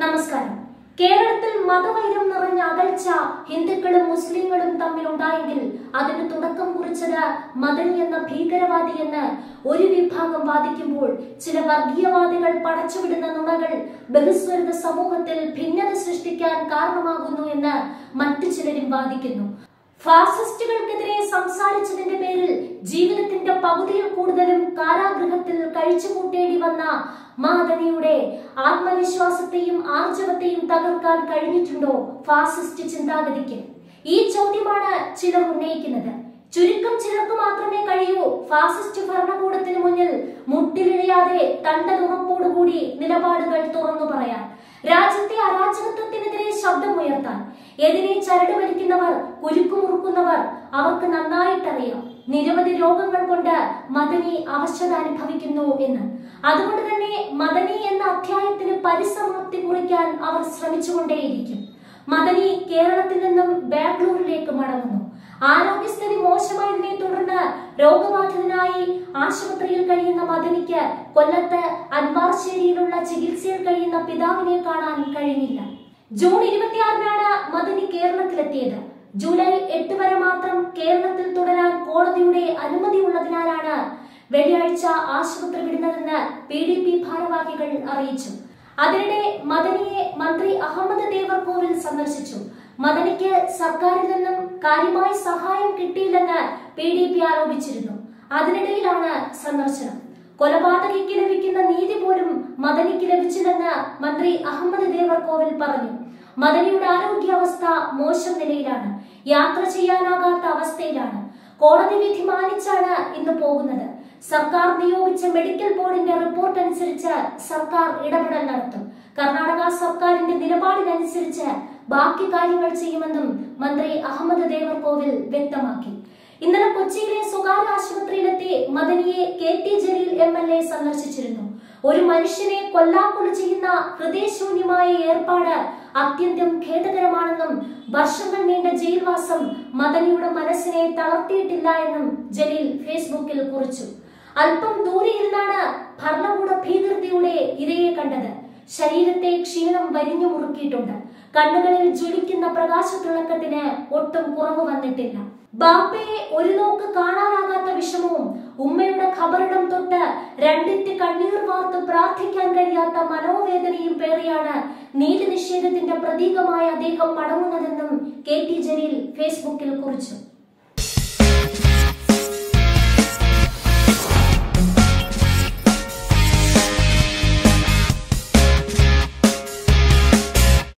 നമസ്കാരം കേരളത്തിൽ മതവൈരം നിറഞ്ഞ അകൽച്ച ഹിന്ദുക്കളും മുസ്ലിങ്ങളും തമ്മിൽ ഉണ്ടായെങ്കിൽ അതിന് തുടക്കം കുറിച്ചത് മദനി എന്ന ഭീകരവാദി എന്ന് ഒരു വിഭാഗം വാദിക്കുമ്പോൾ ചില വർഗീയവാദികൾ പടച്ചുവിടുന്ന നുണകൾ ബഹുസ്വരത സമൂഹത്തിൽ ഭിന്നത സൃഷ്ടിക്കാൻ കാരണമാകുന്നു എന്ന് മറ്റു ചിലരും വാദിക്കുന്നു ഫാസിസ്റ്റുകൾക്കെതിരെ സംസാരിച്ചതിന്റെ പേരിൽ ജീവിതത്തിന്റെ പകുതിയിൽ കൂടുതലും കാരാഗൃഹത്തിൽ കഴിച്ചുകൂട്ടേണ്ടി വന്ന മാദനിയുടെ ആത്മവിശ്വാസത്തെയും ആർജവത്തെയും തകർക്കാൻ കഴിഞ്ഞിട്ടുണ്ടോ ഫാസിസ്റ്റ് ചിന്താഗതിക്ക് ഈ ചോദ്യമാണ് ചിലർ ഉന്നയിക്കുന്നത് ചുരുക്കം ചിലർക്ക് മാത്രമേ കഴിയൂ ഫാസിസ്റ്റ് ഭരണകൂടത്തിന് മുന്നിൽ മുട്ടിലിഴയാതെ തണ്ടതുറപ്പോടുകൂടി നിലപാടുകൾ തുറന്നു പറയാൻ രാജ്യത്തെ അരാജകത്വത്തിനെതിരെ ശബ്ദമുയർത്താൻ എതിരെ ചരട് വലിക്കുന്നവർ കുരുക്കുമുറുക്കുന്നവർ അവർക്ക് നന്നായിട്ടറിയാം നിരവധി രോഗങ്ങൾ കൊണ്ട് മദനി അവശത അനുഭവിക്കുന്നു എന്ന് അതുകൊണ്ട് തന്നെ മദനി എന്ന അധ്യായത്തിന് പരിസമാപ്തി കുറിക്കാൻ അവർ ശ്രമിച്ചുകൊണ്ടേയിരിക്കും മദനി കേരളത്തിൽ നിന്നും ബാംഗ്ലൂരിലേക്ക് മടങ്ങുന്നു ആരോഗ്യസ്ഥിതി മോശമായതിനെ തുടർന്ന് രോഗബാധിതനായി ആശുപത്രിയിൽ കഴിയുന്ന മദനിക്ക് കൊല്ലത്ത് അൻവാർശ്ശേരിയിലുള്ള ചികിത്സയിൽ കഴിയുന്ന പിതാവിനെ കാണാൻ കഴിഞ്ഞില്ല ജൂൺ ഇരുപത്തിയാറിനാണ് മദനി കേരളത്തിലെത്തിയത് ജൂലൈ എട്ട് വരെ മാത്രം കേരളത്തിൽ തുടരാൻ കോടതിയുടെ അനുമതിയുള്ളതിനാലാണ് വെള്ളിയാഴ്ച ആശുപത്രി വിടുന്നതെന്ന് പി ഡി പി ഭാരവാഹികൾ അറിയിച്ചു അതിനിടെ മദനിയെ മന്ത്രി അഹമ്മദ് ദേവർകോവിൽ സന്ദർശിച്ചു മദനിക്ക് സർക്കാരിൽ നിന്നും കാര്യമായ സഹായം കിട്ടിയില്ലെന്ന് പി ഡി പി ആരോപിച്ചിരുന്നു അതിനിടയിലാണ് സന്ദർശനം കൊലപാതകയ്ക്ക് ലഭിക്കുന്ന നീതി പോലും മദനിക്ക് ലഭിച്ചില്ലെന്ന് മന്ത്രി അഹമ്മദ് ദേവർകോവിൽ പറഞ്ഞു മദനിയുടെ ആരോഗ്യാവസ്ഥ മോശം നിലയിലാണ് യാത്ര ചെയ്യാനാകാത്ത അവസ്ഥയിലാണ് കോടതി വിധി മാനിച്ചാണ് ഇന്ന് പോകുന്നത് സർക്കാർ നിയോഗിച്ച മെഡിക്കൽ ബോർഡിന്റെ റിപ്പോർട്ട് അനുസരിച്ച് സർക്കാർ ഇടപെടൽ നടത്തും കർണാടക സർക്കാരിന്റെ നിലപാടിനനുസരിച്ച് ബാക്കി കാര്യങ്ങൾ ചെയ്യുമെന്നും മന്ത്രി അഹമ്മദ് ദേവർകോവിൽ വ്യക്തമാക്കി ഇന്നലെ കൊച്ചിയിലെ സ്വകാര്യ ആശുപത്രിയിലെത്തി മദനിയെ K T Jaleel M L A സന്ദർശിച്ചിരുന്നു ഒരു മനുഷ്യനെ കൊല്ലാക്കൊല ചെയ്യുന്ന ഹൃദയശൂന്യമായ ഏർപ്പാട് അത്യന്തം ഖേദകരമാണെന്നും വർഷങ്ങൾ നീണ്ട ജയിൽവാസം മദനിയുടെ മനസ്സിനെ തളർത്തിയിട്ടില്ല എന്നും ജലീൽ ഫേസ്ബുക്കിൽ കുറിച്ചു അല്പം ദൂരെ ഇരുന്നാണ് ഭരണകൂട ഭീകരതയുടെ ഇരയെ കണ്ടത് ശരീരത്തെ ക്ഷീണം വരിഞ്ഞു മുറുക്കിയിട്ടുണ്ട് കണ്ണുകളിൽ ജ്വലിക്കുന്ന പ്രകാശത്തിളക്കത്തിന് ഒട്ടും കുറവ് വന്നിട്ടില്ല ബാപ്പയെ ഒരു നോക്ക് കാണാനാകാത്ത വിഷമവും ഉമ്മയുടെ ഖബറിടം തൊട്ട് രണ്ടിറ്റ് കണ്ണീർ വാർത്ത് പ്രാർത്ഥിക്കാൻ കഴിയാത്ത മനോവേദനയും പേറിയാണ് നീതി നിഷേധത്തിന്റെ പ്രതീകമായ അദ്ദേഹം മടങ്ങുന്നതെന്നും കെ ടി ജലീൽ ഫേസ്ബുക്കിൽ കുറിച്ചു